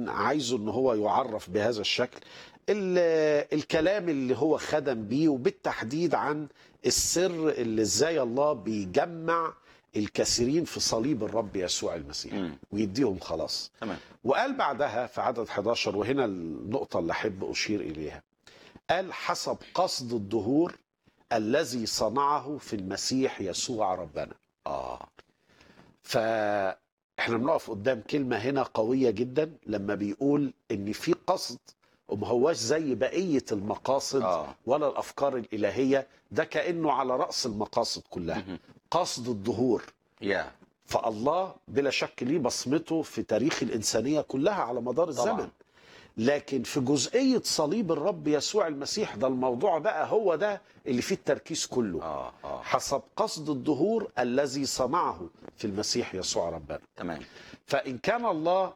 كان عايزه ان هو يعرف بهذا الشكل ال- الكلام اللي هو خدم بيه وبالتحديد عن السر اللي ازاي الله بيجمع الكثيرين في صليب الرب يسوع المسيح مم. ويديهم خلاص تمام وقال بعدها في عدد 11 وهنا النقطة اللي أحب أشير إليها قال حسب قصد الدهور الذي صنعه في المسيح يسوع ربنا اه فاحنا بنقف قدام كلمة هنا قوية جدا لما بيقول ان في قصد وما هواش زي بقية المقاصد اه ولا الافكار الالهية ده كأنه على رأس المقاصد كلها مهم. قصد الدهور يا فالله بلا شك ليه بصمته في تاريخ الإنسانية كلها على مدار الزمن طبعاً. لكن في جزئية صليب الرب يسوع المسيح ده الموضوع بقى هو ده اللي فيه التركيز كله اه اه حسب قصد الدهور الذي صنعه في المسيح يسوع ربنا تمام فإن كان الله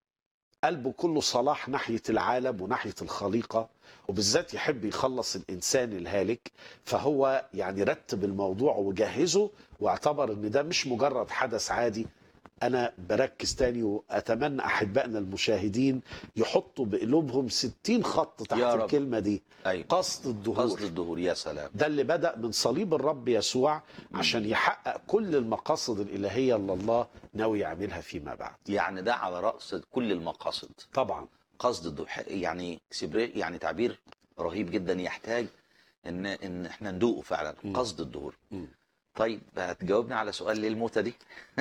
قلبه كله صلاح ناحية العالم وناحية الخليقة وبالذات يحب يخلص الإنسان الهالك فهو يعني رتب الموضوع وجهزه واعتبر ان ده مش مجرد حدث عادي انا بركز تاني واتمنى احبائنا المشاهدين يحطوا بقلوبهم 60 خط تحت يا رب. الكلمة دي ايوه قصد الدهور قصد الدهور يا سلام ده اللي بدأ من صليب الرب يسوع عشان يحقق كل المقاصد الإلهية اللي الله ناوي يعملها فيما بعد يعني ده على راس كل المقاصد طبعا قصد الدهور يعني سبري يعني تعبير رهيب جدا يحتاج ان ان احنا ندوقه فعلا مم. قصد الدهور مم. طيب هتجاوبني على سؤال ليه الموتة دي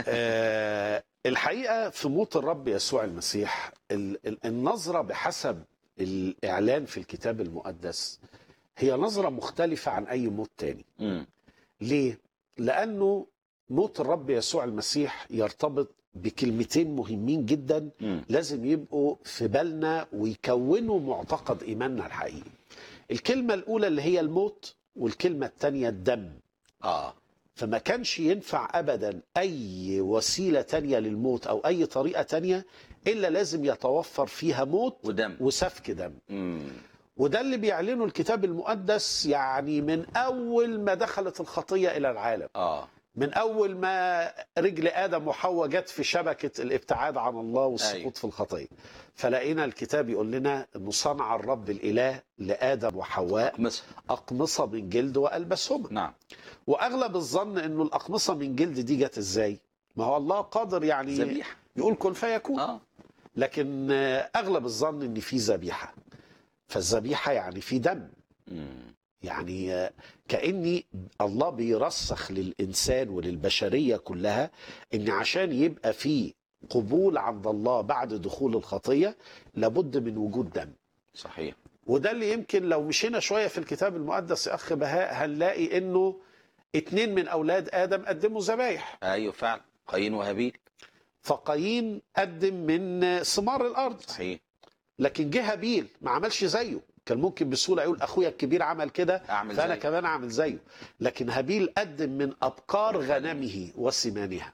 آه الحقيقة في موت الرب يسوع المسيح ال- ال- النظرة بحسب الإعلان في الكتاب المقدس هي نظرة مختلفة عن أي موت تاني مم. ليه؟ لأنه موت الرب يسوع المسيح يرتبط بكلمتين مهمين جدا مم. لازم يبقوا في بالنا ويكونوا معتقد إيماننا الحقيقي الكلمة الأولى اللي هي الموت والكلمة الثانية الدم اه فما كانش ينفع ابدا اي وسيله تانية للموت او اي طريقه تانية الا لازم يتوفر فيها موت ودم وسفك دم مم. وده اللي بيعلنه الكتاب المقدس يعني من اول ما دخلت الخطيه الى العالم اه من اول ما رجل ادم وحواء جت في شبكه الابتعاد عن الله والسقوط أيوة. في الخطيه فلقينا الكتاب يقول لنا انه صنع الرب الاله لادم وحواء مصر اقمصه من جلد والبسهما نعم واغلب الظن انه الاقمصه من جلد دي جت ازاي ما هو الله قادر يعني ذبيحة يقول كن فيكون اه لكن آه، اغلب الظن ان في ذبيحه فالذبيحه يعني في دم مم. يعني آه، كاني الله بيرسخ للانسان وللبشريه كلها ان عشان يبقى في قبول عند الله بعد دخول الخطيه لابد من وجود دم صحيح وده اللي يمكن لو مشينا شويه في الكتاب المقدس يا اخ بهاء هنلاقي انه اتنين من اولاد ادم قدموا ذبايح ايوه فعلا قايين وهابيل فقايين قدم من ثمار الارض صحيح لكن جه هابيل ما عملش زيه كان ممكن بسهوله يقول اخويا الكبير عمل كده اعمل فانا زي كمان اعمل زيه لكن هابيل قدم من ابكار غنمه وسمانها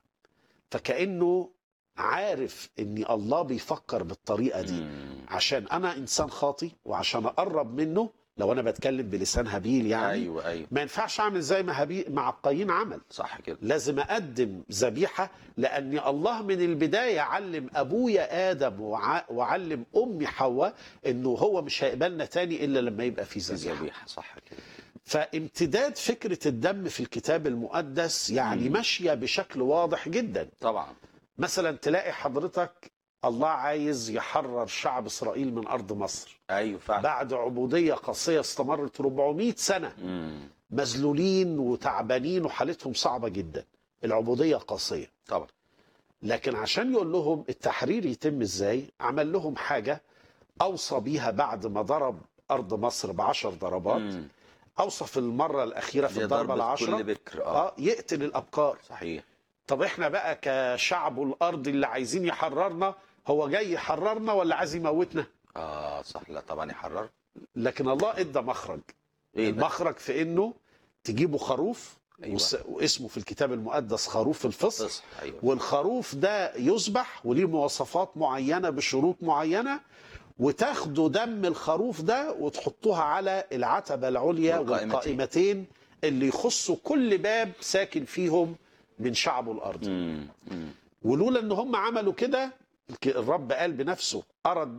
فكانه عارف ان الله بيفكر بالطريقه دي مم. عشان انا انسان خاطي وعشان اقرب منه لو انا بتكلم بلسان هابيل يعني ايوه ايوه ما ينفعش اعمل زي ما هابيل مع قايين عمل صح كده لازم اقدم ذبيحه لان الله من البدايه علم ابويا ادم وع- وعلم امي حواء انه هو مش هيقبلنا تاني الا لما يبقى في ذبيحه ذبيحة صح كده فامتداد فكره الدم في الكتاب المقدس يعني مم. ماشيه بشكل واضح جدا طبعا مثلا تلاقي حضرتك الله عايز يحرر شعب اسرائيل من ارض مصر ايوه فعلا بعد عبوديه قاسيه استمرت 400 سنه مم. مذلولين وتعبانين وحالتهم صعبه جدا العبوديه قاسيه طبعا لكن عشان يقول لهم التحرير يتم ازاي عمل لهم حاجه اوصى بيها بعد ما ضرب ارض مصر بعشر ضربات مم. اوصى في المره الاخيره في دي الضربه ضربة العشره كل بكر اه اه يقتل الابكار صحيح طب احنا بقى كشعب الارض اللي عايزين يحررنا هو جاي يحررنا ولا عايز يموتنا اه صح لا طبعا يحرر لكن الله ادى مخرج ايه ده؟ المخرج في انه تجيبوا خروف أيوة. وس- واسمه في الكتاب المقدس خروف الفصح تصح ايوه والخروف ده يذبح وليه مواصفات معينه بشروط معينه وتاخدوا دم الخروف ده وتحطوها على العتبه العليا والقائمتين. والقائمتين اللي يخصوا كل باب ساكن فيهم من شعبه الارض مم. مم. ولولا ان هم عملوا كده الك- الرب قال بنفسه أرى